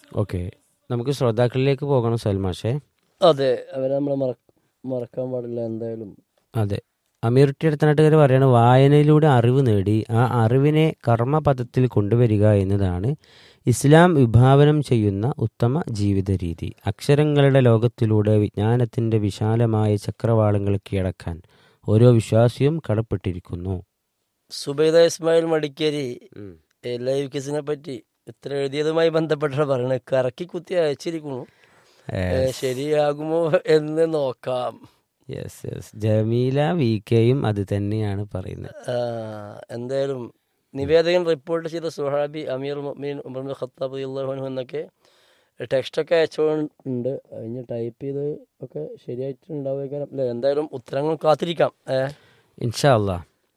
Okay നമുക്ക് ശ്രോതാക്കളിലേക്ക് പോകണം സൽമാഷേ അതെ അവരെ നമ്മൾ മറക്കാൻ പാടില്ല എന്തായാലും അതെ അമീർട്ടി അടുത്തനാട്ടുകാർ പറയാണ് വായനയിലൂടെ അറിവ് നേടി ആ അറിവിനെ കർമ്മപഥത്തിൽ കൊണ്ടുവരിക എന്നതാണ് ഇസ്ലാം വിഭാവനം ചെയ്യുന്ന ഉത്തമ ജീവിത രീതി അക്ഷരങ്ങളുടെ ലോകത്തിലൂടെ വിജ്ഞാനത്തിൻ്റെ വിശാലമായ ചക്രവാളങ്ങൾ കീഴടക്കാൻ ഓരോ വിശ്വാസിയും കടപ്പെട്ടിരിക്കുന്നു സുബൈദ ഇസ്മായിൽ മടിക്കേരി ഏ, ലൈവ് കിസിനെ പറ്റി ഇത്ര എഴുതിയതുമായി ബന്ധപ്പെട്ടാണ് പറയുന്നത് കറക്കി കുത്തി അയച്ചിരിക്കുന്നു ഏ, ശരിയാകുമോ എന്ന് നോക്കാം യെസ് യെസ് ജമീല വി കെയും അത് തന്നെയാണ് പറയുന്നത് ആ, എന്തായാലും നിവേദകൻ റിപ്പോർട്ട് ചെയ്ത സുഹാബി അമീർ മുഅ്മിൻ ഉമർ ബിൻ ഖത്താബ് റളിയല്ലാഹു അൻഹു എന്നൊക്കെ ടെക്സ്റ്റൊക്കെ അയച്ചുകൊണ്ട് അതിന് ടൈപ്പ് ചെയ്ത് ഒക്കെ ശരിയായിട്ടുണ്ടാവുക അല്ലേ എന്തായാലും ഉത്തരങ്ങൾ കാത്തിരിക്കാം ഏ ഇൻഷാ അല്ലാ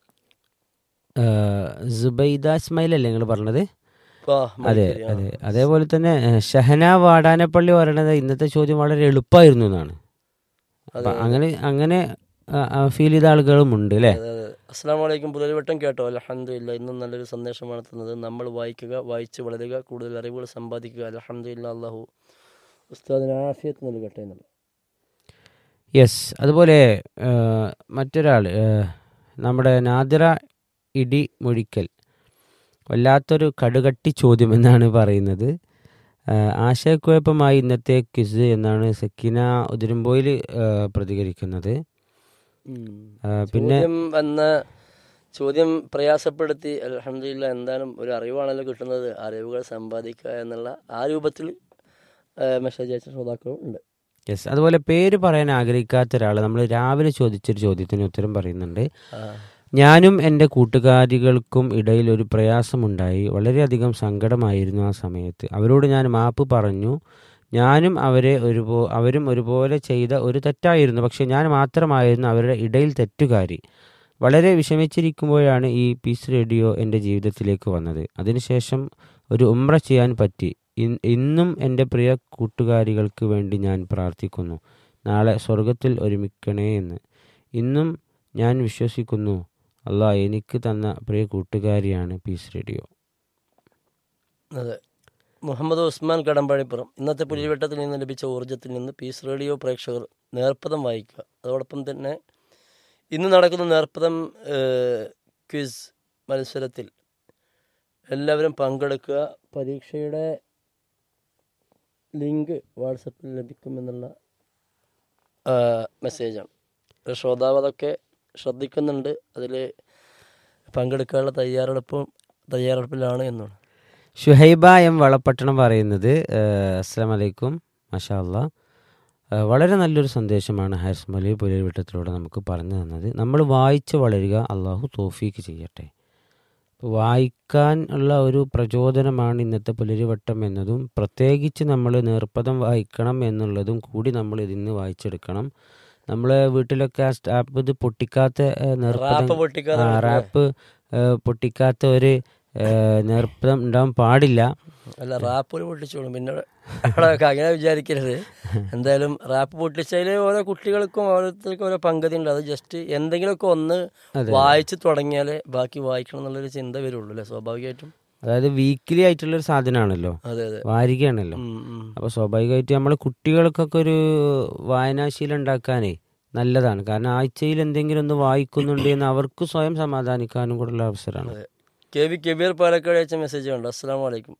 സുബൈദ ഇസ്മായിൽ അല്ലേ നിങ്ങൾ പറഞ്ഞത് ആ, അതെ മടിക്കേരി, ആ. അതെ അതേപോലെ തന്നെ ഏഹ്, ഷഹന വാടാനപ്പള്ളി പറയണത് ഇന്നത്തെ ചോദ്യം വളരെ എളുപ്പമായിരുന്നു എന്നാണ് അപ്പൊ അങ്ങനെ അങ്ങനെ ഫീൽ ചെയ്ത ആളുകളും ഉണ്ട് അല്ലേ അതെ, അതെ. അസ്സലാമു അലൈക്കും പുലരിവട്ടം കേട്ടോ അലഹമില്ല ഇന്നും നല്ലൊരു സന്ദേശമാണ് തന്നത് നമ്മൾ വായിക്കുക വായിച്ച് വളരുക കൂടുതൽ അറിവുകൾ സമ്പാദിക്കുക അലഹമില്ല അള്ളാഹു ഉസ്താദിന് ആഫിയത്ത് നൽകട്ടെ എന്നുള്ള യെസ് അതുപോലെ ഏഹ്, മറ്റൊരാൾ ഏഹ്, നമ്മുടെ നാദിറ ഇടി മൊഴിക്കൽ വല്ലാത്തൊരു കടുകട്ടി ചോദ്യം എന്നാണ് പറയുന്നത് ഏഹ്, ആശയക്കുഴപ്പമായി ഇന്നത്തെ ക്വിസ് എന്നാണ് സക്കീന ഉതിരുമ്പോയിൽ പ്രതികരിക്കുന്നത് ആ, പിന്നെ ചോദ്യം വന്ന ചോദ്യം പ്രയാസപ്പെടുത്തി അലഹമില്ല എന്തായാലും ഒരു അറിവാണല്ലോ കിട്ടുന്നത് അറിവുകൾ സമ്പാദിക്കുക എന്നുള്ള ആ രൂപത്തിൽ മെസ്സേജ് അയച്ച ശ്രോതാക്കളും ഉണ്ട് യെസ് അതുപോലെ പേര് പറയാൻ ആഗ്രഹിക്കാത്ത ഒരാൾ നമ്മൾ രാവിലെ ചോദിച്ചൊരു ചോദ്യത്തിന് ഉത്തരം പറയുന്നുണ്ട് ആ, ഞാനും എൻ്റെ കൂട്ടുകാരികൾക്കും ഇടയിൽ ഒരു പ്രയാസമുണ്ടായി വളരെയധികം സങ്കടമായിരുന്നു ആ സമയത്ത് അവരോട് ഞാൻ മാപ്പ് പറഞ്ഞു ഞാനും അവരെ ഒരുപോ അവരും ഒരുപോലെ ചെയ്ത ഒരു തെറ്റായിരുന്നു പക്ഷെ ഞാൻ മാത്രമായിരുന്നു അവരുടെ ഇടയിൽ തെറ്റുകാരി വളരെ വിഷമിച്ചിരിക്കുമ്പോഴാണ് ഈ പീസ് റേഡിയോ എൻ്റെ ജീവിതത്തിലേക്ക് വന്നത് അതിനുശേഷം ഒരു ഉമ്ര ചെയ്യാൻ പറ്റി ഇൻ- ഇന്നും എൻ്റെ പ്രിയ കൂട്ടുകാരികൾക്ക് വേണ്ടി ഞാൻ പ്രാർത്ഥിക്കുന്നു നാളെ സ്വർഗത്തിൽ ഒരുമിക്കണേ എന്ന് ഇന്നും ഞാൻ വിശ്വസിക്കുന്നു അല്ലാ എനിക്ക് തന്ന പ്രിയ കൂട്ടുകാരിയാണ് പീസ് റേഡിയോ അതെ മുഹമ്മദ് ഉസ്മാൻ കടമ്പാഴിപ്പുറം ഇന്നത്തെ പുലിവെട്ടത്തിൽ നിന്ന് ലഭിച്ച ഊർജ്ജത്തിൽ നിന്ന് പീസ് റേഡിയോ പ്രേക്ഷകർ നേർപ്പദം വായിക്കുക അതോടൊപ്പം തന്നെ ഇന്ന് നടക്കുന്ന നേർപ്പദം ഏഹ്, ക്വിസ് മത്സരത്തിൽ എല്ലാവരും പങ്കെടുക്കുക പരീക്ഷയുടെ ലിങ്ക് വാട്സപ്പിൽ ലഭിക്കുമെന്നുള്ള ആ, മെസ്സേജാണ് ഒരു ശ്രോതാവ് അതൊക്കെ ശ്രദ്ധിക്കുന്നുണ്ട് അതിൽ പങ്കെടുക്കാനുള്ള തയ്യാറെടുപ്പും തയ്യാറെടുപ്പിലാണ് എന്നാണ് ഷുഹൈബ എം വളപ്പട്ടണം പറയുന്നത് ഏഹ്, അസ്സലാം വലൈക്കും മഷാ അല്ലാ ഏഹ്, വളരെ നല്ലൊരു സന്ദേശമാണ് ഹാരിസ് മലി പുലരിവട്ടത്തിലൂടെ നമുക്ക് പറഞ്ഞു തന്നത് നമ്മൾ വായിച്ച് വളരുക അള്ളാഹു തോഫീക്ക് ചെയ്യട്ടെ അപ്പോൾ വായിക്കാൻ ഉള്ള ഒരു പ്രചോദനമാണ് ഇന്നത്തെ പുലരിവട്ടം എന്നതും പ്രത്യേകിച്ച് നമ്മൾ നേർപ്പദം വായിക്കണം എന്നുള്ളതും കൂടി നമ്മൾ ഇതിന്ന് വായിച്ചെടുക്കണം നമ്മളെ വീട്ടിലൊക്കെ ആ സ്റ്റാപ്പ് ഇത് പൊട്ടിക്കാത്ത ഏഹ്, നേർപ്പദം റാപ്പ് പൊട്ടിക്കാതെ ആ, റാപ്പ് ഏഹ്, പൊട്ടിക്കാത്ത ഒരു ഏഹ്, നേർപ്പദം ഉണ്ടാവാൻ പാടില്ല അല്ല റാപ്പ് ഒരു പൊട്ടിച്ചോളും പിന്നെ അവിടെ അങ്ങനെ വിചാരിക്കരുത് എന്തായാലും റാപ്പ് പൊട്ടിച്ചതിൽ ഓരോ കുട്ടികൾക്കും ഓരോരുത്തർക്കും ഓരോ പങ്കതി ഉണ്ട് അത് ജസ്റ്റ് എന്തെങ്കിലുമൊക്കെ ഒന്ന് വായിച്ച് തുടങ്ങിയാലേ ബാക്കി വായിക്കണം എന്നുള്ളൊരു ചിന്ത വരുള്ളൂ അല്ലേ സ്വാഭാവികമായിട്ടും അതായത് വീക്കിലി ആയിട്ടുള്ളൊരു സാധനമാണല്ലോ അതെ അതെ വാരികയാണല്ലോ ഉം, ഉം. അപ്പോൾ സ്വാഭാവികമായിട്ട് നമ്മൾ കുട്ടികൾക്കൊക്കെ ഒരു വായനാശീലം ഉണ്ടാക്കാനേ നല്ലതാണ് കാരണം ആഴ്ചയിൽ എന്തെങ്കിലും ഒന്ന് വായിക്കുന്നുണ്ട് എന്ന് അവർക്ക് സ്വയം സമാധാനിക്കാനും കൂടെയുള്ള അവസരമാണ് അതെ കെ വി കബീർ പാലക്കാട് അയച്ച മെസ്സേജ് ഉണ്ട് അസ്സാം വലൈക്കും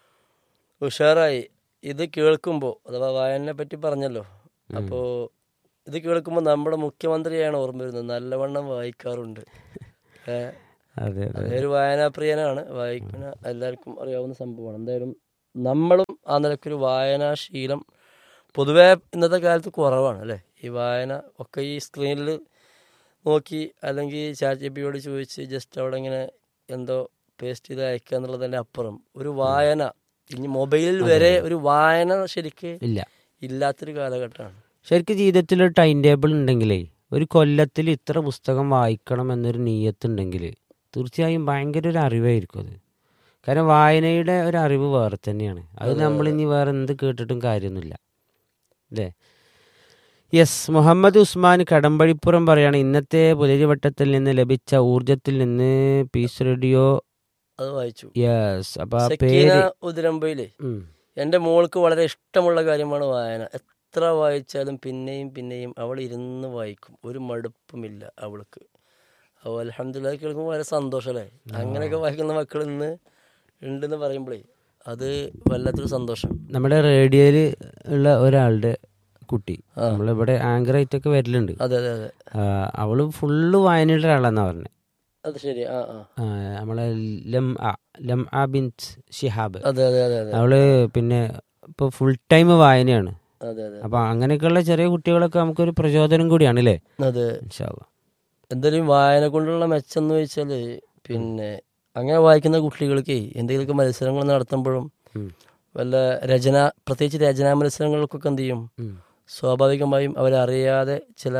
ഉഷാറായി ഇത് കേൾക്കുമ്പോൾ അഥവാ വായനയെ പറ്റി പറഞ്ഞല്ലോ അപ്പോൾ ഇത് കേൾക്കുമ്പോൾ നമ്മുടെ മുഖ്യമന്ത്രിയാണ് ഓർമ്മ വരുന്നത് നല്ലവണ്ണം വായിക്കാറുണ്ട് ഏ, അതെ അതെ അദ്ദേഹം ഒരു വായനാപ്രിയനാണ് വായിക്കുന്ന എല്ലാവർക്കും അറിയാവുന്ന സംഭവമാണ് എന്തായാലും നമ്മളും ആ നിലക്കൊരു വായനാശീലം പൊതുവേ ഇന്നത്തെ കാലത്ത് കുറവാണ് അല്ലേ ഈ വായന ഒക്കെ ഈ സ്ക്രീനിൽ നോക്കി അല്ലെങ്കിൽ ചാറ്റ് ജിബിയോട് ചോദിച്ച് ജസ്റ്റ് അവിടെ ഇങ്ങനെ എന്തോ പേസ്റ്റ് ചെയ്ത് അയക്കുക എന്നുള്ളതിൻ്റെ അപ്പുറം ഒരു വായന ഇനി മൊബൈലിൽ വരെ ഒരു വായന ശരിക്ക് ഇല്ല ഇല്ലാത്തൊരു കാലഘട്ടമാണ് ശരിക്കും ജീവിതത്തിൽ ഒരു ടൈം ടേബിൾ ഉണ്ടെങ്കിലേ ഒരു കൊല്ലത്തിൽ ഇത്ര പുസ്തകം വായിക്കണം എന്നൊരു നീയത്തുണ്ടെങ്കിൽ തീർച്ചയായും ഭയങ്കര ഒരു അറിവായിരിക്കും അത് കാരണം വായനയുടെ ഒരു അറിവ് വേറെ തന്നെയാണ് അത് നമ്മൾ ഇനി വേറെ എന്ത് കേട്ടിട്ടും കാര്യമൊന്നുമില്ല അല്ലേ യെസ് മുഹമ്മദ് ഉസ്മാൻ കടമ്പഴിപ്പുറം പറയാണ് ഇന്നത്തെ പുലരിവട്ടത്തിൽ നിന്ന് ലഭിച്ച ഊർജത്തിൽ നിന്ന് പീസ് റേഡിയോ അത് വായിച്ചു യെസ് അപ്പൊ ആ സക്കീന പേര് ഉതിരമ്പയിലെ ഉം. എൻ്റെ മോൾക്ക് വളരെ ഇഷ്ടമുള്ള കാര്യമാണ് വായന എത്ര വായിച്ചാലും പിന്നെയും പിന്നെയും അവൾ ഇരുന്ന് വായിക്കും ഒരു മടുപ്പുമില്ല അവൾക്ക് അപ്പോൾ അലഹമ്മദില്ല കേൾക്കുമ്പോൾ വളരെ സന്തോഷമല്ലേ അങ്ങനെയൊക്കെ വായിക്കുന്ന മക്കൾ ഇന്ന് ഉണ്ടെന്ന് പറയുമ്പോഴേ അത് വല്ലാത്തൊരു സന്തോഷം നമ്മുടെ റേഡിയോയിൽ ഉള്ള ഒരാളുടെ കുട്ടി ആ. നമ്മളിവിടെ ആങ്കറായിട്ടൊക്കെ വരലുണ്ട് അതെ അതെ അതെ ആ, അവള് ഫുള്ള് വായനയുടെ ഒരാളാന്നാ പറഞ്ഞത് അത് ശരി ആ ആ ആ, നമ്മളെ ലം ആ ലം ആ ബിൻ ഷിഹാബ് അതെ അതെ അതെ അതെ അവള് പിന്നെ ഇപ്പൊ ഫുൾ ടൈം വായനയാണ് അതെ അതെ അപ്പൊ അങ്ങനെയൊക്കെയുള്ള ചെറിയ കുട്ടികളൊക്കെ നമുക്കൊരു പ്രചോദനം കൂടിയാണ് അല്ലേ അതെ ഇൻഷാ അല്ലാ. എന്തായാലും വായന കൊണ്ടുള്ള മെച്ചം എന്ന് വെച്ചാൽ പിന്നെ അങ്ങനെ വായിക്കുന്ന കുട്ടികൾക്ക് എന്തെങ്കിലുമൊക്കെ മത്സരങ്ങൾ നടത്തുമ്പോഴും ഉം. വല്ല രചന പ്രത്യേകിച്ച് രചനാ മത്സരങ്ങൾക്കൊക്കെ എന്ത് ചെയ്യും ഉം. സ്വാഭാവികമായും അവരറിയാതെ ചില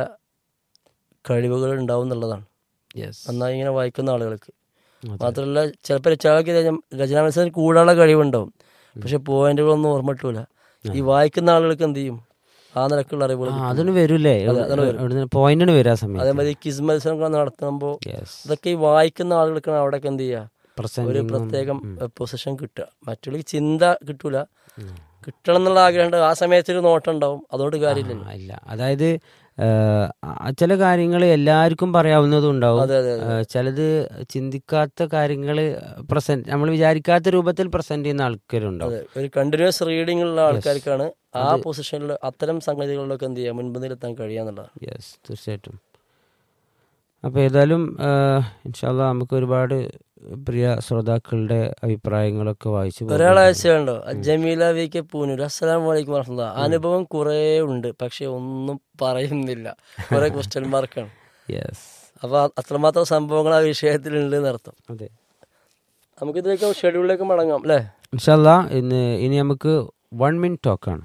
കഴിവുകൾ ഉണ്ടാവും എന്നുള്ളതാണ് Yes. നന്നായി ഇങ്ങനെ വായിക്കുന്ന ആളുകൾക്ക് അതെ. മാത്രമല്ല ചിലപ്പോൾ രചനയ്ക്ക് രചനാ മത്സരം കൂടാനുള്ള കഴിവുണ്ടാവും പക്ഷെ പോയിന്റുകളൊന്നും ഓർമ്മ കിട്ടൂല ഈ വായിക്കുന്ന ആളുകൾക്ക് എന്ത് ചെയ്യും ആ നിലക്കുള്ള അറിവുകൾ ആ, കിട്ടും. അതിന് വരൂലേ അതെ, അതിന് വരും. പോയിന്റിന് വരും ആ സമയത്ത് അതേമാതിരി ക്വിസ് മത്സരങ്ങൾ നടത്തുമ്പോൾ യെസ് ഇതൊക്കെ ഈ വായിക്കുന്ന ആളുകൾക്കാണ് അവിടെയൊക്കെ എന്ത് ചെയ്യുക ഒരു പ്രസന്റിങ്ങും പ്രത്യേകം പൊസിഷൻ കിട്ടുക മറ്റുള്ള ചിന്ത കിട്ടൂല കിട്ടണം എന്നുള്ള ആഗ്രഹം ആ സമയത്ത് ഒരു നോട്ടം ഉണ്ടാവും അതുകൊണ്ട് കാര്യമില്ലല്ലോ ആ, ഇല്ല അതായത് ആ, ആ, ചില കാര്യങ്ങൾ എല്ലാവർക്കും പറയാവുന്നതും ഉണ്ടാവും അതെ അതെ അതെ ആ, ചിലത് ചിന്തിക്കാത്ത കാര്യങ്ങൾ പ്രസന്റ് നമ്മൾ വിചാരിക്കാത്ത രൂപത്തിൽ പ്രസന്റ് ചെയ്യുന്ന ആൾക്കാരുണ്ടാവും അതെ ഒരു കണ്ടിന്യൂസ് റീഡിംഗ് ഉള്ള ആൾക്കാർക്കാണ് ആ പൊസിഷനിൽ അത്തരം സംഗതികളിലൊക്കെ എന്ത് ചെയ്യുക മുൻപന്തിയിലെത്താൻ കഴിയാന്നുള്ളതാണ് യെസ് തീർച്ചയായിട്ടും അപ്പോൾ ഏതായാലും ഇൻഷാല്ല നമുക്ക് ഒരുപാട് പ്രിയ ശ്രോതാക്കളുടെ അഭിപ്രായങ്ങളൊക്കെ വായിച്ചു പോകും. ഒരാളാഴ്ചയുണ്ടോ ജമീല വി കെ പൂനൂർ അസ്സലാം വലൈക്കും വർഹമുല്ല അനുഭവം കുറേ ഉണ്ട് പക്ഷെ ഒന്നും പറയുന്നില്ല കുറെ ക്വസ്റ്റ്യൻ മാർക്കാണ് യെസ് അപ്പൊ അത്രമാത്രം സംഭവങ്ങൾ ആ വിഷയത്തിലുണ്ട് എന്നർത്ഥം അതെ നമുക്കിതിലേക്ക് ഷെഡ്യൂളിലേക്ക് മടങ്ങാം അല്ലേ ഇൻഷാല്ല ഇന്ന് ഇനി നമുക്ക് വൺ മിനിറ്റ് ടോക്കാണ്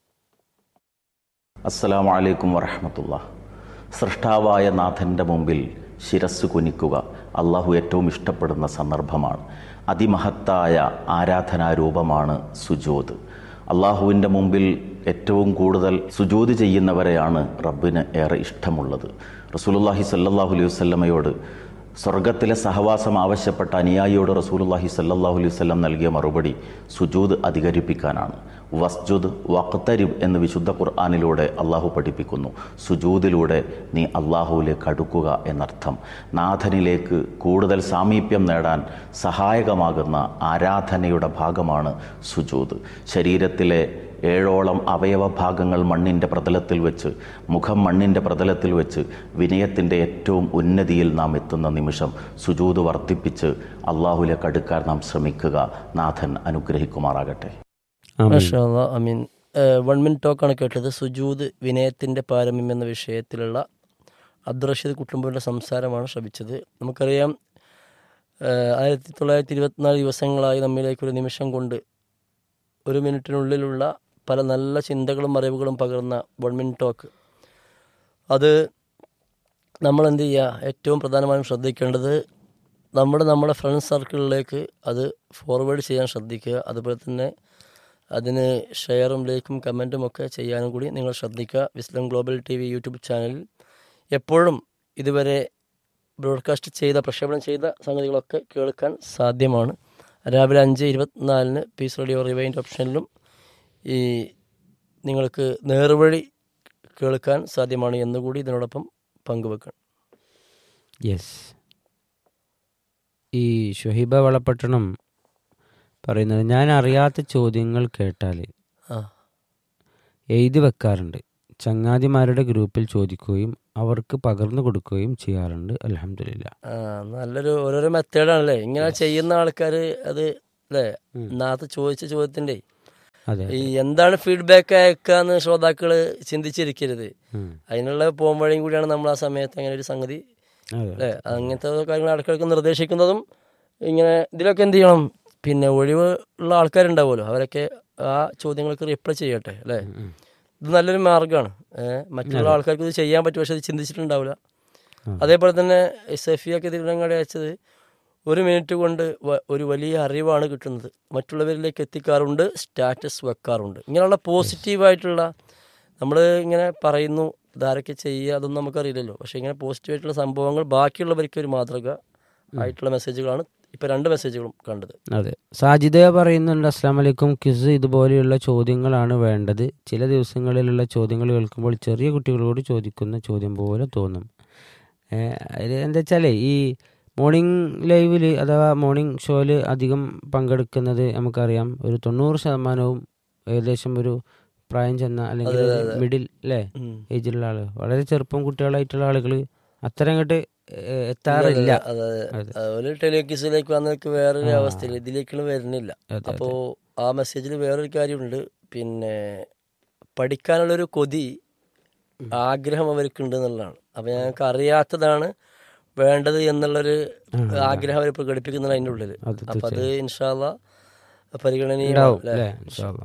അസ്സലാമു അലൈക്കും വറഹമത്തുള്ള സൃഷ്ടാവായ നാഥൻ്റെ മുമ്പിൽ ശിരസ് കുനിക്കുക അള്ളാഹു ഏറ്റവും ഇഷ്ടപ്പെടുന്ന സന്ദർഭമാണ് അതിമഹത്തായ ആരാധനാരൂപമാണ് സുജൂദ് അള്ളാഹുവിൻ്റെ മുമ്പിൽ ഏറ്റവും കൂടുതൽ സുജൂദ് ചെയ്യുന്നവരെയാണ് റബ്ബിന് ഏറെ ഇഷ്ടമുള്ളത് റസൂലുള്ളാഹി സല്ലല്ലാഹു അലൈഹി വസല്ലമയോട് സ്വർഗത്തിലെ സഹവാസം ആവശ്യപ്പെട്ട അനുയായിയോട് റസൂലുള്ളാഹി സല്ലല്ലാഹു അലൈഹി വസല്ലം നൽകിയ മറുപടി സുജൂദ് അധികരിപ്പിക്കാനാണ് വസ്ജുദ് വഖ്തരിബ് എന്ന് വിശുദ്ധ ഖുർആാനിലൂടെ അള്ളാഹു പഠിപ്പിക്കുന്നു സുജൂദിലൂടെ നീ അള്ളാഹുവിലേക്ക് അടുക്കുക എന്നർത്ഥം നാഥനിലേക്ക് കൂടുതൽ സാമീപ്യം നേടാൻ സഹായകമാകുന്ന ആരാധനയുടെ ഭാഗമാണ് സുജൂദ് ശരീരത്തിലെ ഏഴോളം അവയവ ഭാഗങ്ങൾ മണ്ണിൻ്റെ പ്രതലത്തിൽ വെച്ച് മുഖം മണ്ണിൻ്റെ പ്രതലത്തിൽ വെച്ച് വിനയത്തിൻ്റെ ഏറ്റവും ഉന്നതിയിൽ നാം എത്തുന്ന നിമിഷം സുജൂത് വർദ്ധിപ്പിച്ച് അള്ളാഹുലേക്ക് അടുക്കാൻ നാം ശ്രമിക്കുക നാഥൻ അനുഗ്രഹിക്കുമാറാകട്ടെ ആമീൻ. മാഷാ അല്ലാ, അമീൻ വൺ മിനിറ്റ് ടോക്കാണ് കേട്ടത് സുജൂദ് വിനയത്തിന്റെ പാരമ്യം എന്ന വിഷയത്തിലുള്ള അബ്ദുറഷീദ് കുട്ടുമ്പുവിന്റെ സംസാരമാണ് ശ്രമിച്ചത് നമുക്കറിയാം ഏഹ്, ആയിരത്തി തൊള്ളായിരത്തി ഇരുപത്തിനാല് ദിവസങ്ങളായി നമ്മിലേക്ക് ഒരു നിമിഷം കൊണ്ട് ഒരു മിനിറ്റിനുള്ളിലുള്ള പല നല്ല ചിന്തകളും അറിവുകളും പകർന്ന വൺ മിനിറ്റ് ടോക്ക് അത് നമ്മൾ എന്ത് ചെയ്യുക ഏറ്റവും പ്രധാനമായും ശ്രദ്ധിക്കേണ്ടത് നമ്മുടെ നമ്മുടെ ഫ്രണ്ട് സർക്കിളിലേക്ക് അത് ഫോർവേഡ് ചെയ്യാൻ ശ്രദ്ധിക്കുക അതുപോലെ തന്നെ അതിന് ഷെയറും ലൈക്കും കമൻറ്റും ഒക്കെ ചെയ്യാനും കൂടി നിങ്ങൾ ശ്രദ്ധിക്കുക വിസ്ലം ഗ്ലോബൽ ടി വി യൂട്യൂബ് ചാനലിൽ എപ്പോഴും ഇതുവരെ ബ്രോഡ്കാസ്റ്റ് ചെയ്ത പ്രക്ഷേപണം ചെയ്ത സംഗതികളൊക്കെ കേൾക്കാൻ സാധ്യമാണ് രാവിലെ അഞ്ച് ഇരുപത്തിനാലിന് പീസ് റേഡിയോ റിവൈൻഡ് ഓപ്ഷനിലും ഈ നിങ്ങൾക്ക് നേർവഴി കേൾക്കാൻ സാധ്യമാണ് എന്നുകൂടി ഇതിനോടൊപ്പം പങ്കുവെക്കണം യെസ് ഈ ഷുഹൈബ വളപട്ടണം പറയുന്നത് ഞാൻ അറിയാത്ത ചോദ്യങ്ങൾ കേട്ടാൽ ആ എഴുതി വെക്കാറുണ്ട് ചങ്ങാതിമാരുടെ ഗ്രൂപ്പിൽ ചോദിക്കുകയും അവർക്ക് പകർന്നു കൊടുക്കുകയും ചെയ്യാറുണ്ട് അലഹമില്ല ആ, നല്ലൊരു ഓരോരോ മെത്തേഡാണല്ലേ ഇങ്ങനെ ചെയ്യുന്ന ആൾക്കാർ അത് അല്ലേ നാത്ത് ചോദിച്ച ചോദ്യത്തിൻ്റെ അതെ ഈ എന്താണ് ഫീഡ്ബാക്ക് അയക്കാന്ന് ശ്രോതാക്കൾ ചിന്തിച്ചിരിക്കരുത് ഉം. അതിനുള്ള പോംവഴിയും കൂടിയാണ് നമ്മൾ ആ സമയത്ത് അങ്ങനെ ഒരു സംഗതി അതെ അല്ലേ അങ്ങനത്തെ കാര്യങ്ങൾ ഇടയ്ക്കിടയ്ക്ക് നിർദ്ദേശിക്കുന്നതും ഇങ്ങനെ ഇതിലൊക്കെ എന്ത് ചെയ്യണം പിന്നെ ഒഴിവ് ഉള്ള ആൾക്കാരുണ്ടാവുമല്ലോ അവരൊക്കെ ആ ചോദ്യങ്ങൾക്ക് റിപ്ലൈ ചെയ്യട്ടെ അല്ലേ ഉം. ഇത് നല്ലൊരു മാർഗ്ഗമാണ് ഏഹ് മറ്റുള്ള ആൾക്കാർക്ക് ഇത് ചെയ്യാൻ പറ്റും പക്ഷെ അത് ചിന്തിച്ചിട്ടുണ്ടാവില്ല ആ. അതേപോലെ തന്നെ സഫിയൊക്കെ ഇതിലങ്ങടെ അയച്ചത് ഒരു മിനിറ്റ് കൊണ്ട് വ- ഒരു വലിയ അറിവാണ് കിട്ടുന്നത് മറ്റുള്ളവരിലേക്ക് എത്തിക്കാറുണ്ട് സ്റ്റാറ്റസ് വെക്കാറുണ്ട് ഇങ്ങനെയുള്ള പോസിറ്റീവായിട്ടുള്ള നമ്മൾ ഇങ്ങനെ പറയുന്നു ഇതാരൊക്കെ ചെയ്യുക അതൊന്നും നമുക്കറിയില്ലല്ലോ പക്ഷെ ഇങ്ങനെ പോസിറ്റീവായിട്ടുള്ള സംഭവങ്ങൾ ബാക്കിയുള്ളവർക്ക് ഒരു മാതൃക ആയിട്ടുള്ള മെസ്സേജുകളാണ് ഇപ്പൊ രണ്ട് മെസ്സേജുകളും കണ്ടത് അതെ സാജിദ പറയുന്നുണ്ട് അസ്സാം വലൈക്കും ക്വിസ് ഇതുപോലെയുള്ള ചോദ്യങ്ങളാണ് വേണ്ടത് ചില ദിവസങ്ങളിലുള്ള ചോദ്യങ്ങൾ കേൾക്കുമ്പോൾ ചെറിയ കുട്ടികളോട് ചോദിക്കുന്ന ചോദ്യം പോലെ തോന്നും ഏഹ് ഇത് എന്താ വെച്ചാലേ ഈ മോർണിംഗ് ലൈവിൽ അഥവാ മോർണിംഗ് ഷോയിൽ അധികം പങ്കെടുക്കുന്നത് നമുക്കറിയാം ഒരു തൊണ്ണൂറ് ശതമാനവും ഏകദേശം ഒരു പ്രായം ചെന്ന അല്ലെങ്കിൽ അതെ, അതെ. മിഡിൽ അല്ലേ ഉം. ഏജിലുള്ള ആള് വളരെ ചെറുപ്പം കുട്ടികളായിട്ടുള്ള ആളുകൾ അത്ര അങ്ങോട്ട് എത്താറില്ല അതെ അതെ. അതുപോലെ ടെലിക്യൂസിലേക്ക് വന്നതൊക്കെ വേറൊരു ആ. അവസ്ഥയിൽ ഇതിലേക്കുള്ള വരുന്നില്ല അതെ, അപ്പോ ആ മെസ്സേജിൽ വേറൊരു കാര്യമുണ്ട് പിന്നെ പഠിക്കാനുള്ളൊരു കൊതി ആഗ്രഹം അവർക്കുണ്ട് എന്നുള്ളതാണ് അപ്പൊ ഞങ്ങൾക്ക് അറിയാത്തതാണ് വേണ്ടത് എന്നുള്ളൊരു ആഗ്രഹം അവർ പ്രകടിപ്പിക്കുന്നതാണ് അതിൻ്റെ ഉള്ളിൽ അത് അപ്പൊ അത് ഇൻഷാല്ല പരിഗണനീയമാവും ഉണ്ടാവും അല്ലേ? അല്ലേ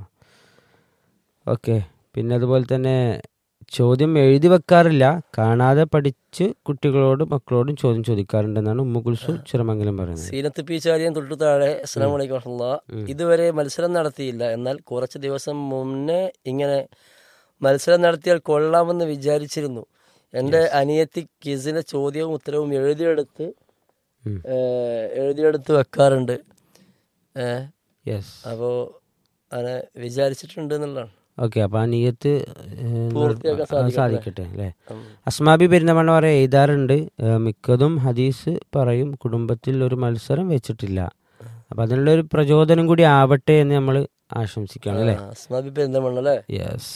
ഓക്കെ പിന്നെ അതുപോലെ തന്നെ ചോദ്യം എഴുതി വെക്കാറില്ല കാണാതെ പഠിച്ച് കുട്ടികളോട് മക്കളോടും ചോദ്യം ചോദിക്കാറുണ്ടെന്നാണ് ഉമ്മ കുൽസു ചിറമംഗലം പറയുന്നത് സീനത്ത് പി ചാരിയൻ തൊട്ടു താഴെ അസ്സലാം വലൈക്കും വറഹ്മത്തുള്ളാ. ഇതുവരെ മത്സരം നടത്തിയില്ല എന്നാൽ കുറച്ച് ദിവസം മുന്നേ ഇങ്ങനെ മത്സരം നടത്തിയാൽ കൊള്ളാമെന്ന് വിചാരിച്ചിരുന്നു എൻ്റെ അനിയത്തി കിസിന്റെ ചോദ്യവും ഉത്തരവും എഴുതിയെടുത്ത് ഉം. ഏഹ്, എഴുതിയെടുത്ത് വെക്കാറുണ്ട് ഏഹ് യെസ് അപ്പോൾ അങ്ങനെ വിചാരിച്ചിട്ടുണ്ട് എന്നുള്ളതാണ് ഓക്കെ അപ്പൊ ആ നീയത്ത് ഏഹ്, പൂർത്തിയാക്കാൻ അത് സാധിക്കട്ടെ. സാധിക്കട്ടെ അല്ലേ ഉം. അസ്മാബി പെരുന്നമണ്ണ പറയാൻ എഴുതാറുണ്ട് ഏഹ്, മിക്കതും ഹദീസ് പറയും കുടുംബത്തിൽ ഒരു മത്സരം വെച്ചിട്ടില്ല അപ്പൊ അതിനുള്ള ഒരു പ്രചോദനം കൂടി ആവട്ടെ എന്ന് നമ്മൾ ആശംസിക്കുകയാണ് അല്ലേ ആ, Asmabi Perinthalmanna yes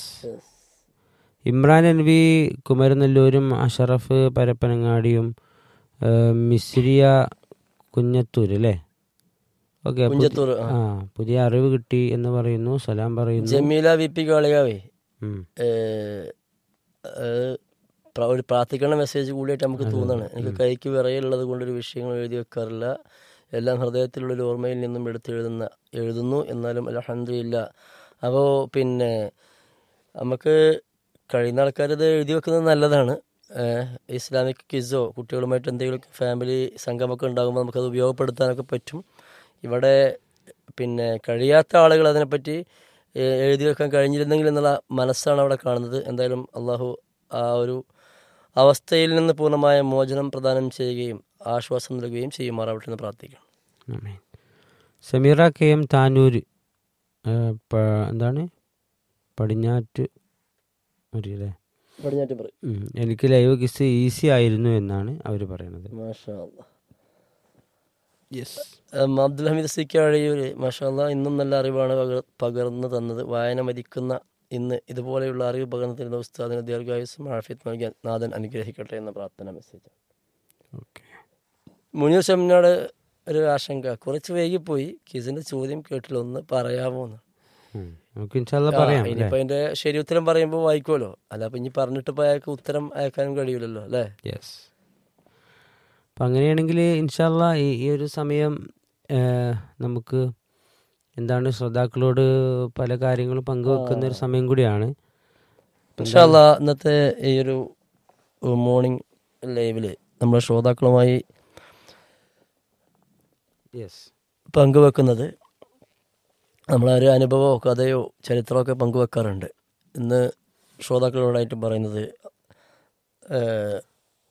Imran N V കുമരനെല്ലൂരും അഷറഫ് പരപ്പനങ്ങാടിയും ഏഹ്, മിസ്രിയ കുഞ്ഞത്തൂർ അല്ലേ ഓക്കെ കുഞ്ചത്തൂർ ആ. ആ പുതിയ അറിവ് കിട്ടി എന്ന് പറയുന്നു സലാം പറയുന്നു ജമീല വി പി കാളിയാവേ ഉം. ഏഹ്, ഏഹ്, പ്ര- ഒരു പ്രാർത്ഥിക്കുന്ന മെസ്സേജ് കൂടിയായിട്ട് നമുക്ക് തോന്നുകയാണ് എനിക്ക് കൈക്ക് വിറയുള്ളത് കൊണ്ടൊരു വിഷയങ്ങൾ എഴുതി വെക്കാറില്ല എല്ലാം ഹൃദയത്തിലുള്ള ഒരു ഓർമ്മയിൽ നിന്നും എടുത്തെഴുതുന്ന എഴുതുന്നു എന്നാലും അലഹമില്ല അപ്പോൾ പിന്നെ നമുക്ക് കഴിയുന്ന ആൾക്കാർ ഇത് എഴുതി വെക്കുന്നത് നല്ലതാണ് ഏഹ്, ഇസ്ലാമിക് കിസോ കുട്ടികളുമായിട്ട് എന്തെങ്കിലും ഫാമിലി സംഗമൊക്കെ ഉണ്ടാകുമ്പോൾ നമുക്കത് ഉപയോഗപ്പെടുത്താനൊക്കെ പറ്റും ഇവിടെ പിന്നെ കഴിയാത്ത ആളുകൾ അതിനെപ്പറ്റി ഏഹ്, എഴുതി വെക്കാൻ കഴിഞ്ഞിരുന്നെങ്കിൽ എന്നുള്ള മനസ്സാണ് അവിടെ കാണുന്നത് എന്തായാലും അള്ളാഹു ആ ഒരു അവസ്ഥയിൽ നിന്ന് പൂർണ്ണമായ മോചനം പ്രദാനം ചെയ്യുകയും ആശ്വാസം നൽകുകയും ചെയ്യുമാറാവട്ടെ എന്ന് പ്രാർത്ഥിക്കണം ആമേൻ. സമീറ കെ എം താനൂര് ഏഹ്, പ- എന്താണ് പടിഞ്ഞാറ്റ് അറിയില്ലേ പടിഞ്ഞാറ്റ് പറയും ഉം. എനിക്ക് ലൈവ് കിസ് ഈസി ആയിരുന്നു എന്നാണ് അവർ പറയുന്നത് മാഷാ അല്ലാ. യെസ് ഉം, അബ്ദുൽ ഹമീദ് സി കഴിയൂര് മാഷാല്ല ഇന്നും നല്ല അറിവാണ് പകർ പകർന്നു തന്നത് വായന മരിക്കുന്ന ഇന്ന് ഇതുപോലെയുള്ള അറിവ് പകർന്നു തരുന്ന ഉസ്താദിന് ദീർഘായുസ്സും ആഫിയത്ത് നൽകിയ നാഥൻ അനുഗ്രഹിക്കട്ടെ എന്ന പ്രാർത്ഥന മെസ്സേജ് ഓക്കെ മുനീർ ഷംനാട് ഒരു ആശങ്ക കുറച്ച് വൈകിപ്പോയി കിസിന്റെ ചോദ്യം കേട്ടില്ല ഒന്ന് പറയാമോ എന്ന് നമുക്ക് ഇൻഷാല്ല ആ, പറയാം അല്ലേ ഇനിയിപ്പോ അതിന്റെ ശരി ഉത്തരം പറയുമ്പോൾ വായിക്കുമല്ലോ അല്ല അപ്പൊ ഇനി പറഞ്ഞിട്ട് ഇപ്പൊ അയാൾക്ക് ഉത്തരം അയക്കാനും കഴിയൂലല്ലോ അല്ലേ യെസ് അപ്പം അങ്ങനെയാണെങ്കിൽ ഇൻഷാല്ല ഈ ഈ ഒരു സമയം ഏഹ്, നമുക്ക് എന്താണ് ശ്രോതാക്കളോട് പല കാര്യങ്ങളും പങ്കുവെക്കുന്ന ഒരു സമയം കൂടിയാണ് ഇൻഷാല്ല ഇന്നത്തെ ഈ ഒരു മോർണിംഗ് ലൈവില് നമ്മുടെ ശ്രോതാക്കളുമായി യെസ് പങ്കുവെക്കുന്നത് നമ്മളെ ഒരു അനുഭവമോ കഥയോ ചരിത്രമൊക്കെ പങ്കുവെക്കാറുണ്ട് ഇന്ന് ശ്രോതാക്കളോടായിട്ട് പറയുന്നത് ഏഹ്,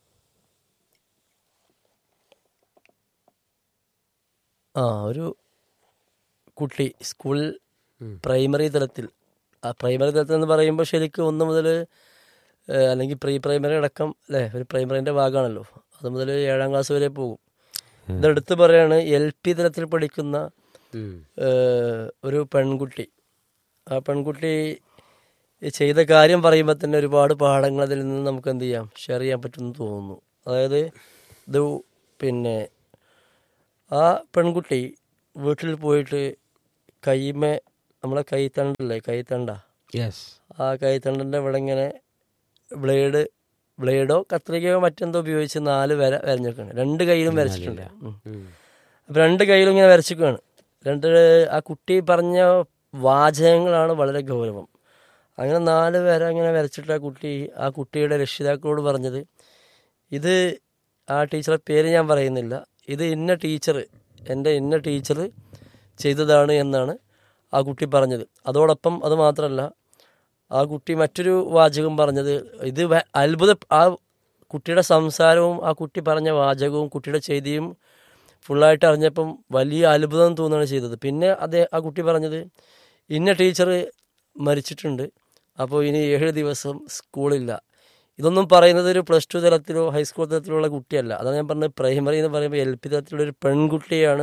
ആ ഒരു കുട്ടി സ്കൂളിൽ പ്രൈമറി തലത്തിൽ ആ പ്രൈമറി തലത്തിൽ എന്ന് പറയുമ്പോൾ ശരിക്കും ഒന്ന് മുതൽ അല്ലെങ്കിൽ പ്രീ പ്രൈമറി അടക്കം അല്ലേ ഒരു പ്രൈമറിൻ്റെ ഭാഗമാണല്ലോ അത് മുതൽ ഏഴാം ക്ലാസ് വരെ പോകും ഇതെടുത്ത് പറയാണ് എൽ പി തലത്തിൽ പഠിക്കുന്ന ഏഹ്, ഒരു പെൺകുട്ടി ആ പെൺകുട്ടി ചെയ്ത കാര്യം പറയുമ്പോൾ തന്നെ ഒരുപാട് പാഠങ്ങൾ അതിൽ നിന്ന് നമുക്ക് എന്ത് ചെയ്യാം ഷെയർ ചെയ്യാൻ പറ്റുമെന്ന് തോന്നുന്നു അതായത് ഇത് പിന്നെ ആ പെൺകുട്ടി വീട്ടിൽ പോയിട്ട് കൈമേ നമ്മളെ കൈത്തണ്ടല്ലേ കൈത്തണ്ട യെസ് ആ കൈത്തണ്ടൻ്റെ ഇവിടെ ഇങ്ങനെ ബ്ലേഡ് ബ്ലേഡോ കത്രികയോ മറ്റെന്തോ ഉപയോഗിച്ച് നാല് വര വരഞ്ഞേക്കാണ് രണ്ട് കൈയിലും വരച്ചിട്ടുണ്ട് ഉം. അപ്പം രണ്ട് കൈയിലും ഇങ്ങനെ വരച്ചിരിക്കുകയാണ് രണ്ട് ആ കുട്ടി പറഞ്ഞ വാചകങ്ങളാണ് വളരെ ഗൗരവം അങ്ങനെ നാല് വര ഇങ്ങനെ വരച്ചിട്ട് ആ കുട്ടി ആ കുട്ടിയുടെ രക്ഷിതാക്കളോട് പറഞ്ഞത് ഇത് ആ ടീച്ചറെ പേര് ഞാൻ പറയുന്നില്ല ഇത് ഇന്ന ടീച്ചർ എൻ്റെ ഇന്ന ടീച്ചർ ചെയ്തതാണ് എന്നാണ് ആ കുട്ടി പറഞ്ഞത് അതോടൊപ്പം അത് മാത്രമല്ല ആ കുട്ടി മറ്റൊരു വാചകം പറഞ്ഞത് ഇത് വ- അത്ഭുത ആ കുട്ടിയുടെ സംസാരവും ആ കുട്ടി പറഞ്ഞ വാചകവും കുട്ടിയുടെ ചെയ്തിയും ഫുള്ളായിട്ട് അറിഞ്ഞപ്പം വലിയ അത്ഭുതം തോന്നുകയാണ് ചെയ്തത് പിന്നെ അതേ ആ കുട്ടി പറഞ്ഞത് ഇന്ന ടീച്ചർ മരിച്ചിട്ടുണ്ട് അപ്പോൾ ഇനി ഏഴ് ദിവസം സ്കൂളില്ല ഇതൊന്നും പറയുന്നത് ഒരു പ്ലസ് ടു തലത്തിലോ ഹൈസ്കൂൾ തലത്തിലോ ഉള്ള കുട്ടിയല്ല അതാണ് ഞാൻ പറഞ്ഞത് പ്രൈമറി എന്ന് പറയുമ്പോൾ എൽ പി തലത്തിലുള്ള ഒരു പെൺകുട്ടിയാണ്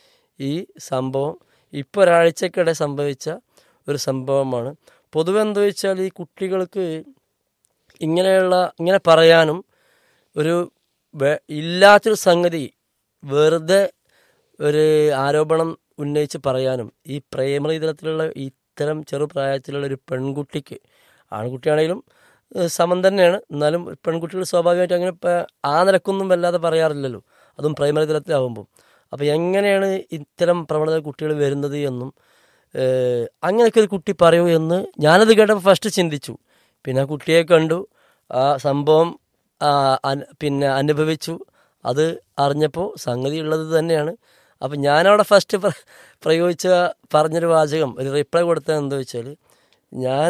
ഈ സംഭവം ഇപ്പോൾ ഒരാഴ്ചക്കിടെ സംഭവിച്ച ഒരു സംഭവമാണ് പൊതുവെ എന്താ വെച്ചാൽ ഈ കുട്ടികൾക്ക് ഇങ്ങനെയുള്ള ഇങ്ങനെ പറയാനും ഒരു വേ- ഇല്ലാത്തൊരു സംഗതി വെറുതെ ഒരു ആരോപണം ഉന്നയിച്ച് പറയാനും ഈ പ്രൈമറി തലത്തിലുള്ള ഇത്തരം ചെറുപ്രായത്തിലുള്ള ഒരു പെൺകുട്ടിക്ക് ആൺകുട്ടിയാണെങ്കിലും ഏഹ്, സമം തന്നെയാണ് എന്നാലും പെൺകുട്ടികൾ സ്വാഭാവികമായിട്ട് അങ്ങനെ ഇപ്പം ആ നിലക്കൊന്നും വല്ലാതെ പറയാറില്ലല്ലോ അതും പ്രൈമറി തലത്തിലാവുമ്പോൾ അപ്പോൾ എങ്ങനെയാണ് ഇത്തരം പ്രവണത കുട്ടികൾ വരുന്നത് എന്നും ഏഹ്, അങ്ങനെയൊക്കെ ഒരു കുട്ടി പറയൂ എന്ന് ഞാനത് കേട്ടപ്പോൾ ഫസ്റ്റ് ചിന്തിച്ചു പിന്നെ ആ കുട്ടിയെ കണ്ടു ആ സംഭവം ആ, അന- പിന്നെ അനുഭവിച്ചു അത് അറിഞ്ഞപ്പോൾ സംഗതി ഉള്ളത് തന്നെയാണ് അപ്പം ഞാനവിടെ ഫസ്റ്റ് പ്ര പ്രയോഗിച്ച പറഞ്ഞൊരു വാചകം ഒരു റിപ്ലൈ കൊടുത്തത് എന്താ വെച്ചാൽ ഞാൻ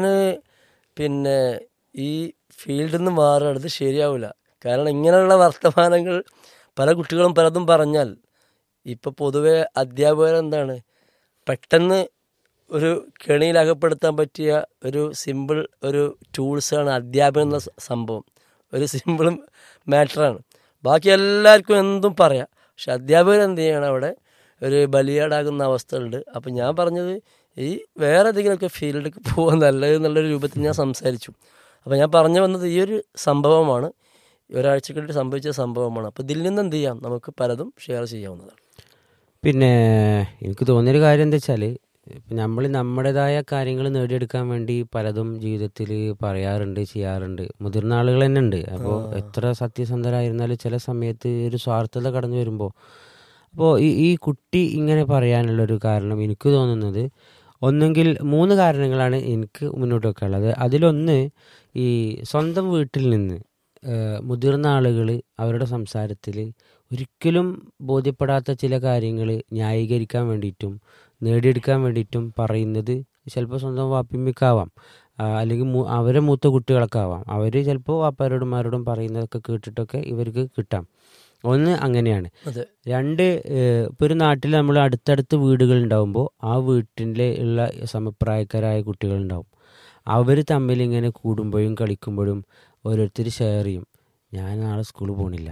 പിന്നെ ഈ ഫീൽഡിൽ നിന്ന് മാറുന്നത് ശരിയാവില്ല കാരണം ഇങ്ങനെയുള്ള വർത്തമാനങ്ങൾ പല കുട്ടികളും പലതും പറഞ്ഞാൽ ഇപ്പോൾ പൊതുവെ അധ്യാപകർ എന്താണ് പെട്ടെന്ന് ഒരു കെണിയിൽ അകപ്പെടുത്താൻ പറ്റിയ ഒരു സിമ്പിൾ ഒരു ടൂൾസാണ് അധ്യാപനം എന്ന സ- സംഭവം ഒരു സിമ്പിൾ മാറ്ററാണ് ബാക്കി എല്ലാവർക്കും എന്തും പറയാം പക്ഷെ അധ്യാപകർ എന്ത് ചെയ്യണം അവിടെ ഒരു ബലിയാടാകുന്ന അവസ്ഥയുണ്ട് അപ്പം ഞാൻ പറഞ്ഞത് ഈ വേറെ ഏതെങ്കിലുമൊക്കെ ഫീൽഡിലേക്ക് പോകാൻ നല്ലത് എന്നുള്ളൊരു രൂപത്തിൽ ഞാൻ സംസാരിച്ചു അപ്പോൾ ഞാൻ പറഞ്ഞു വന്നത് ഈ ഒരു സംഭവമാണ് ഒരാഴ്ചക്കിട്ട് സംഭവിച്ച സംഭവമാണ് അപ്പോൾ ഇതിൽ നിന്ന് എന്ത് ചെയ്യാം നമുക്ക് പലതും ഷെയർ ചെയ്യാവുന്നതാണ് പിന്നെ എനിക്ക് തോന്നിയൊരു കാര്യം എന്താ വെച്ചാൽ ഇപ്പം നമ്മൾ നമ്മുടേതായ കാര്യങ്ങൾ നേടിയെടുക്കാൻ വേണ്ടി പലതും ജീവിതത്തിൽ പറയാറുണ്ട് ചെയ്യാറുണ്ട് മുതിർന്ന ആളുകൾ തന്നെ ഉണ്ട് അപ്പോൾ എത്ര സത്യസന്ധരായിരുന്നാലും ചില സമയത്ത് ഒരു സ്വാർത്ഥത കടന്നു വരുമ്പോൾ അപ്പോൾ ഈ ഈ കുട്ടി ഇങ്ങനെ പറയാനുള്ളൊരു കാരണം എനിക്ക് തോന്നുന്നത് ഒന്നെങ്കിൽ മൂന്ന് കാരണങ്ങളാണ് എനിക്ക് മുന്നോട്ട് വെക്കാനുള്ളത് അതിലൊന്ന് ഈ സ്വന്തം വീട്ടിൽ നിന്ന് ഏഹ്, മുതിർന്ന ആളുകൾ അവരുടെ സംസാരത്തിൽ ഒരിക്കലും ബോധ്യപ്പെടാത്ത ചില കാര്യങ്ങൾ ന്യായീകരിക്കാൻ വേണ്ടിയിട്ടും നേടിയെടുക്കാൻ വേണ്ടിയിട്ടും പറയുന്നത് ചിലപ്പോൾ സ്വന്തം വാപ്പിമ്മിക്കാവാം ആ, അല്ലെങ്കിൽ മൂ- അവരെ മൂത്ത കുട്ടികളൊക്കെ ആവാം അവർ ചിലപ്പോൾ വാപ്പാരോടും മാരോടും പറയുന്നതൊക്കെ കേട്ടിട്ടൊക്കെ ഇവർക്ക് കിട്ടാം ഒന്ന് അങ്ങനെയാണ് അതെ രണ്ട് ഏഹ്, ഇപ്പോൾ ഒരു നാട്ടിൽ നമ്മൾ അടുത്തടുത്ത് വീടുകൾ ഉണ്ടാകുമ്പോൾ ആ വീട്ടിൽ ഉള്ള സമപ്രായക്കാരായ കുട്ടികളുണ്ടാവും അവർ തമ്മിൽ ഇങ്ങനെ കൂടുമ്പോഴും കളിക്കുമ്പോഴും ഓരോരുത്തർ ഷെയർ ചെയ്യും ഞാൻ നാളെ സ്കൂളിൽ പോകണില്ല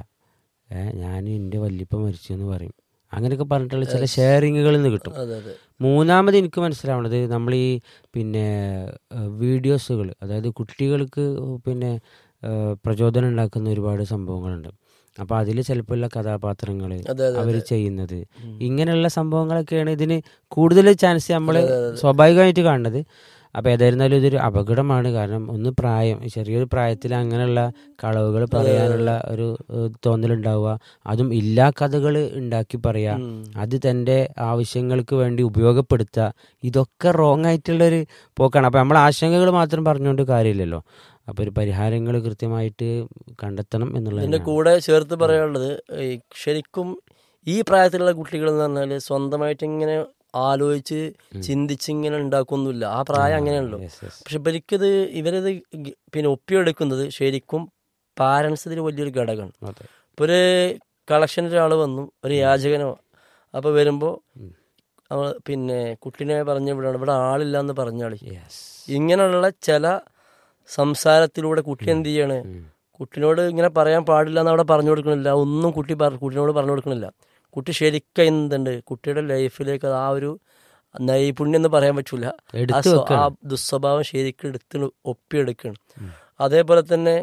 ഏ ഞാൻ എൻ്റെ വല്യപ്പ മരിച്ചു എന്ന് പറയും അങ്ങനെയൊക്കെ പറഞ്ഞിട്ടുള്ള ചില ഷെയറിങ്ങുകളിൽ നിന്ന് കിട്ടും അതെ അതെ മൂന്നാമത് എനിക്ക് മനസ്സിലാവണത് നമ്മൾ ഈ പിന്നെ വീഡിയോസുകൾ അതായത് കുട്ടികൾക്ക് പിന്നെ ഏഹ്, പ്രചോദനം ഉണ്ടാക്കുന്ന ഒരുപാട് സംഭവങ്ങളുണ്ട് അപ്പോൾ അതിൽ ചിലപ്പോൾ ഉള്ള കഥാപാത്രങ്ങൾ അതെ അതെ അവർ ചെയ്യുന്നത് ഇങ്ങനെയുള്ള സംഭവങ്ങളൊക്കെയാണ് ഇതിന് കൂടുതൽ ചാൻസ് നമ്മൾ സ്വാഭാവികമായിട്ട് കാണുന്നത് അപ്പോൾ ഏതായിരുന്നാലും ഇതൊരു അപകടമാണ് കാരണം ഒന്ന് പ്രായം ചെറിയൊരു പ്രായത്തിൽ അങ്ങനെയുള്ള കളവുകൾ പറയാനുള്ള ഒരു ഏഹ്, തോന്നലുണ്ടാവുക അതും ഇല്ലാ കഥകൾ ഉണ്ടാക്കി പറയുക ഉം. അത് തൻ്റെ ആവശ്യങ്ങൾക്ക് വേണ്ടി ഉപയോഗപ്പെടുത്തുക ഇതൊക്കെ റോങ് ആയിട്ടുള്ളൊരു പോക്കാണ് അപ്പോൾ നമ്മൾ ആശങ്കകൾ മാത്രം പറഞ്ഞുകൊണ്ട് കാര്യമില്ലല്ലോ അപ്പോൾ ഒരു പരിഹാരങ്ങൾ കൃത്യമായിട്ട് കണ്ടെത്തണം ഇതിന്റെ എന്നുള്ളത് കൂടെ ചേർത്ത് പറയാനുള്ളത് ഈ ശരിക്കും ഈ പ്രായത്തിലുള്ള കുട്ടികൾ എന്ന് പറഞ്ഞാൽ സ്വന്തമായിട്ട് ഇങ്ങനെ ആലോചിച്ച് ചിന്തിച്ച് ഇങ്ങനെ ഉണ്ടാക്കൊന്നുമില്ല ആ പ്രായം അങ്ങനെയാണല്ലോ പക്ഷെ ഇവർക്കിത് ഇവരിത് ഗ- പിന്നെ ഒപ്പിയെടുക്കുന്നത് ശരിക്കും പാരൻസ് ഇതിൽ വലിയൊരു ഘടകമാണ് അതെ ഇപ്പോൾ ഒരു കളക്ഷൻ്റെ ഒരാൾ വന്നു ഒരു യാചകനോ അപ്പോൾ വരുമ്പോൾ അവൾ പിന്നെ കുട്ടീനെ പറഞ്ഞ് വിടണം ഇവിടെ ആളില്ല എന്ന് പറഞ്ഞാളി യെസ് ഇങ്ങനെയുള്ള ചില സംസാരത്തിലൂടെ കുട്ടി എന്ത് ചെയ്യാണ് കുട്ടിനോട് ഇങ്ങനെ പറയാൻ പാടില്ല എന്ന് അവിടെ പറഞ്ഞു കൊടുക്കണില്ല ഒന്നും കുട്ടി പറ കുട്ടിനോട് പറഞ്ഞു കൊടുക്കണില്ല കുട്ടി ശരിക്കും എന്തുണ്ട് കുട്ടിയുടെ ലൈഫിലേക്ക് ആ ഒരു നൈപുണ്യം എന്ന് പറയാൻ പറ്റൂല ആ എടുത്തു സ്വ- ആ ദുസ്വഭാവം ശരിക്കും എടുത്ത് ഒപ്പിയെടുക്കണം അതേപോലെ തന്നെ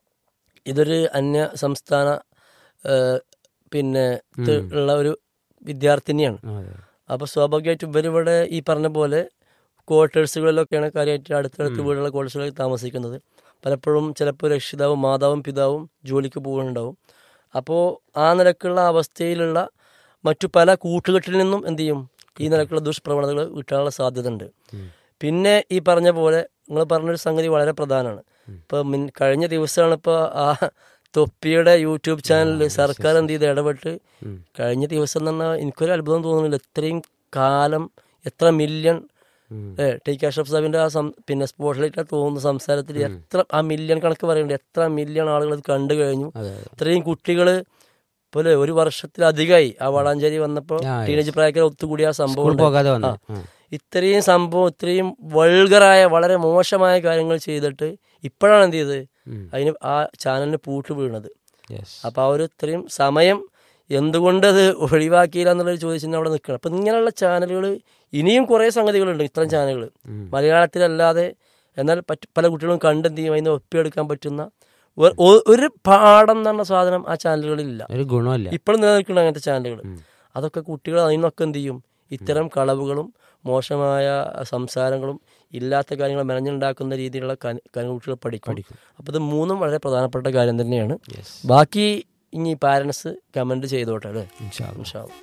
ഇതൊരു അന്യ സംസ്ഥാന ആ, പിന്നെ ത്ത് ഉള്ള ഒരു വിദ്യാർത്ഥിനിയാണ് അതെ അപ്പോൾ സ്വാഭാവികമായിട്ടും ഇവരിവിടെ ഈ പറഞ്ഞ പോലെ ക്വാർട്ടേഴ്സുകളിലൊക്കെയാണ് കാര്യമായിട്ട് അടുത്തടുത്ത് വീടുള്ള ക്വാർട്ടേഴ്സുകളിൽ താമസിക്കുന്നത് പലപ്പോഴും ചിലപ്പോൾ രക്ഷിതാവും മാതാവും പിതാവും ജോലിക്ക് പോകുന്നുണ്ടാവും അപ്പോൾ ആ നിലക്കുള്ള അവസ്ഥയിലുള്ള മറ്റു പല കൂട്ടുകെട്ടിൽ നിന്നും എന്ത് ചെയ്യും ഈ നിലക്കുള്ള ദുഷ്പ്രവണതകൾ കിട്ടാനുള്ള സാധ്യത ഉണ്ട് പിന്നെ ഈ പറഞ്ഞ പോലെ നിങ്ങൾ പറഞ്ഞൊരു സംഗതി വളരെ പ്രധാനമാണ് ഇപ്പം മിൻ- കഴിഞ്ഞ ദിവസമാണ് ഇപ്പോൾ ആ തൊപ്പിയുടെ യൂട്യൂബ് ചാനലിൽ സർക്കാർ എന്ത് ചെയ്ത് ഇടപെട്ട് കഴിഞ്ഞ ദിവസം എന്ന് പറഞ്ഞാൽ എനിക്കൊരു അത്ഭുതം തോന്നുന്നില്ല ഇത്രയും കാലം എത്ര മില്യൺ ഏ ടി കെ അഷ്റഫ് സാഹിബിന്റെ ആ സം- പിന്നെ സ്പോട്ടിലേക്ക് തോന്നുന്ന സംസാരത്തിൽ എത്ര ആ മില്യൺ കണക്ക് പറയുന്നുണ്ട് എത്ര മില്യൺ ആളുകൾ അത് കണ്ടു കഴിഞ്ഞു അതെ ഇത്രയും കുട്ടികൾ പോലെ ഒരു വർഷത്തിലധികമായി ആ വളാഞ്ചേരി വന്നപ്പോൾ ആ, yes. ടീനേജ് പ്രായക്കാർ ഒത്തുകൂടിയ ആ സംഭവം സ്കൂൾ ഉണ്ടായി. പോകാതെ വന്നു ആ. ഇത്രയും സംഭവം ഇത്രയും വൾഗറായ വളരെ മോശമായ കാര്യങ്ങൾ ചെയ്തിട്ട് ഇപ്പോഴാണ് എന്ത് ചെയ്തത് അതിന് ആ ചാനലിന് പൂട്ട് വീണത് അപ്പോൾ ആ ഒരു ഇത്രയും സമയം എന്തുകൊണ്ട് അത് ഒഴിവാക്കിയില്ല എന്നുള്ളൊരു ചോദിച്ചിട്ട് അവിടെ നിൽക്കണം അപ്പം ഇങ്ങനെയുള്ള ചാനലുകൾ ഇനിയും കുറേ സംഗതികളുണ്ട് ഇത്തരം ചാനലുകൾ മലയാളത്തിലല്ലാതെ എന്നാൽ പറ്റ പല കുട്ടികളും കണ്ടെന്ത് ചെയ്യും അതിന് ഒപ്പിയെടുക്കാൻ പറ്റുന്ന ഒ- ഒ- ഒരു പാഠം എന്ന് പറഞ്ഞ സാധനം ആ ചാനലുകളിലില്ല ഒരു ഗുണമല്ല ഇപ്പോഴും നിലനിൽക്കുന്ന അങ്ങനത്തെ ചാനലുകൾ അതൊക്കെ കുട്ടികൾ അതിൽ നിന്നൊക്കെ എന്ത് ചെയ്യും ഇത്തരം കളവുകളും മോശമായ സംസാരങ്ങളും ഇല്ലാത്ത കാര്യങ്ങൾ മെനഞ്ഞുണ്ടാക്കുന്ന രീതിയിലുള്ള കാര്യ- കാര്യങ്ങൾ കുട്ടികൾ പഠിക്കും പഠിക്കും. അപ്പോൾ ഇത് മൂന്നും വളരെ പ്രധാനപ്പെട്ട കാര്യം തന്നെയാണ് Yes. ബാക്കി ഇനി പാരൻസ് കമന്റ് ചെയ്തോട്ടെ അല്ലേ ഇൻഷാ അല്ലാ. ഇൻഷാ അല്ലാ.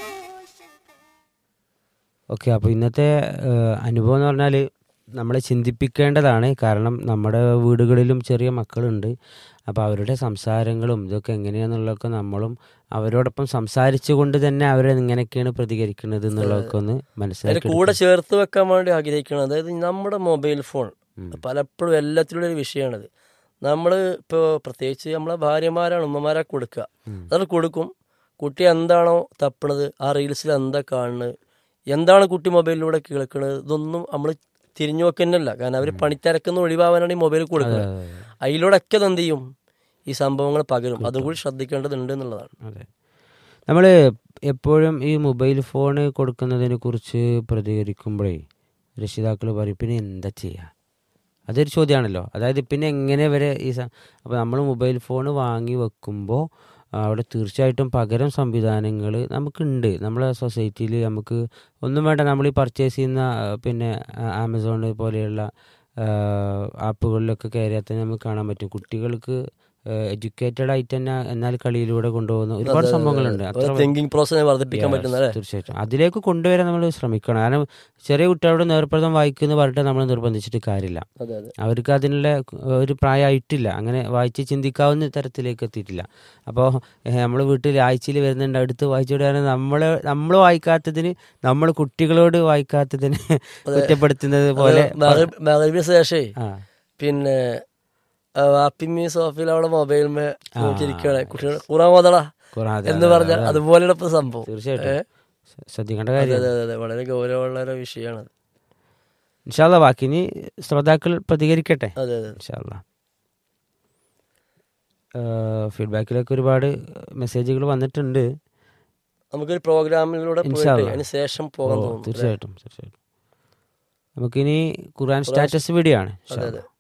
ഓക്കെ അപ്പോൾ ഇന്നത്തെ ഏഹ്, അനുഭവം എന്ന് പറഞ്ഞാൽ നമ്മളെ ചിന്തിപ്പിക്കേണ്ടതാണ് കാരണം നമ്മുടെ വീടുകളിലും ചെറിയ മക്കളുണ്ട് അപ്പോൾ അവരുടെ സംസാരങ്ങളും ഇതൊക്കെ എങ്ങനെയാണെന്നുള്ളതൊക്കെ നമ്മളും അവരോടൊപ്പം സംസാരിച്ചു കൊണ്ട് തന്നെ അവരെ ഇങ്ങനെയൊക്കെയാണ് പ്രതികരിക്കുന്നത് എന്നുള്ളതൊക്കെ ഒന്ന് അതിന് മനസ്സിലാക്കി കൂടെ ചേർത്ത് വെക്കാൻ വേണ്ടി ആഗ്രഹിക്കണം അതായത് നമ്മുടെ മൊബൈൽ ഫോൺ പലപ്പോഴും എല്ലാത്തിലുള്ള ഒരു വിഷയമാണിത് നമ്മൾ ഇപ്പോൾ പ്രത്യേകിച്ച് നമ്മളെ ഭാര്യമാരാണ് ഉമ്മമാരാ കൊടുക്കുക അത് കൊടുക്കും കുട്ടി എന്താണോ തപ്പണത് ആ റീൽസിൽ എന്താ കാണുന്നത് എന്താണ് കുട്ടി മൊബൈലിലൂടെ കേൾക്കുന്നത് ഇതൊന്നും നമ്മൾ തിരിഞ്ഞു നോക്കുന്നല്ല കാരണം അവർ പണിത്തിരക്കുന്ന ഒഴിവാവാനാണ് ഈ മൊബൈൽ കൊടുക്കുന്നത് അതിലൂടെ ഒക്കെ എന്ത് ചെയ്യും ഈ സംഭവങ്ങൾ പകരും അതും കൂടി ശ്രദ്ധിക്കേണ്ടതുണ്ട് എന്നുള്ളതാണ് അതെ നമ്മൾ എപ്പോഴും ഈ മൊബൈൽ ഫോൺ കൊടുക്കുന്നതിനെ കുറിച്ച് പ്രതികരിക്കുമ്പോഴേ രക്ഷിതാക്കൾ പറയും പിന്നെ എന്താ ചെയ്യുക അതൊരു ചോദ്യമാണല്ലോ അതായത് പിന്നെ എങ്ങനെ വരെ ഈ അപ്പോൾ നമ്മൾ മൊബൈൽ ഫോൺ വാങ്ങി വെക്കുമ്പോൾ അവിടെ തീർച്ചയായിട്ടും പകരം സംവിധാനങ്ങൾ നമുക്കുണ്ട് നമ്മളെ സൊസൈറ്റിയിൽ നമുക്ക് ഒന്നും വേണ്ട നമ്മൾ ഈ പർച്ചേസ് ചെയ്യുന്ന ആ, പിന്നെ ആമസോൺ പോലെയുള്ള ആ, ആപ്പുകളിലൊക്കെ കയറിയാൽ തന്നെ നമുക്ക് കാണാൻ പറ്റും കുട്ടികൾക്ക് എഡ്യൂക്കേറ്റഡ് ആയിട്ട് തന്നെ എന്നാൽ കളിയിലൂടെ കൊണ്ടുപോകുന്ന ഒരുപാട് സംഭവങ്ങളുണ്ട് അത്ര തിങ്കിങ് പ്രോസസ്സിനെ വർദ്ധിപ്പിക്കാൻ Yes, പറ്റുന്ന അല്ലേ തീർച്ചയായിട്ടും അതിലേക്ക് കൊണ്ടുവരാൻ നമ്മൾ ശ്രമിക്കണം കാരണം ചെറിയ കുട്ടികളോട് നേർപ്രദം വായിക്കുന്നു പറഞ്ഞിട്ട് നമ്മൾ നിർബന്ധിച്ചിട്ട് കാര്യമില്ല അതെ അതെ അവർക്ക് അതിനുള്ള ഒരു പ്രായമായിട്ടില്ല അങ്ങനെ വായിച്ച് ചിന്തിക്കാവുന്ന തരത്തിലേക്ക് എത്തിയിട്ടില്ല അപ്പോൾ നമ്മൾ വീട്ടിൽ ആഴ്ചയിൽ വരുന്നുണ്ട് അടുത്ത് വായിച്ചുവിടാൻ നമ്മൾ നമ്മൾ വായിക്കാത്തതിന് നമ്മൾ കുട്ടികളോട് വായിക്കാത്തതിന് കുറ്റപ്പെടുത്തുന്നത് പോലെ മകരവിന് ശേഷേ ആ പിന്നെ വാപ്പിമ്മി സോഫിൽ അവിടെ മൊബൈലിമേ നോക്കിയിരിക്കുകയാണ് കുട്ടികൾ ഖുറാൻ മോതള ഖുർആൻ, എന്ന് പറഞ്ഞാൽ അതുപോലെയാണ് ഇപ്പൊ സംഭവം തീർച്ചയായിട്ടും ഏ? ശ്രദ്ധിക്കേണ്ട അതെ കാര്യം അതെ അതെ വളരെ ഗൗരവമുള്ള ഒരു വിഷയമാണ് ഇൻഷാല്ല ബാക്കി ഇനി ശ്രോതാക്കൾ പ്രതികരിക്കട്ടെ അതെ അതെ ഇൻഷാല്ല ഫീഡ്ബാക്കിലൊക്കെ ഒരുപാട് മെസ്സേജുകൾ വന്നിട്ടുണ്ട് നമുക്കൊരു പ്രോഗ്രാമിലൂടെ പോയിട്ട് ഇൻഷാല്ലാ. അതിന് ശേഷം പോകാൻ ഓ, തോന്നുന്നു തീർച്ചയായിട്ടും തീർച്ചയായിട്ടും നമുക്കിനി ഖുർആൻ സ്റ്റാറ്റസ് വീഡിയോ ആണ് ഇൻഷാ അതെ അല്ലാ. അതെ